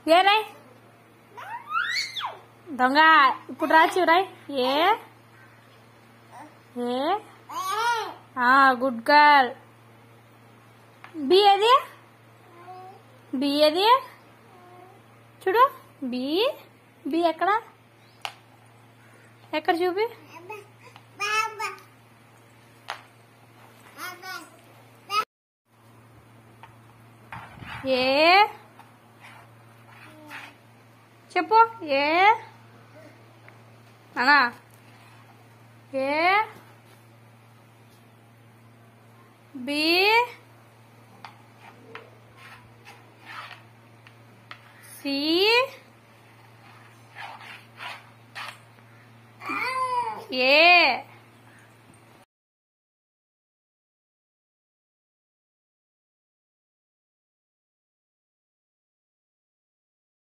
ఏ రాయ్ దొంగ ఇప్పుడు రాచు రాయ్ ఏ ఏ ఆ గుడ్ గర్ల్ బి అది బి అది చూడు బి బి ఎక్కడ ఎక్కడ చూపి ఏ చెప్పు ఏ అనా ఏ బి సి ఏ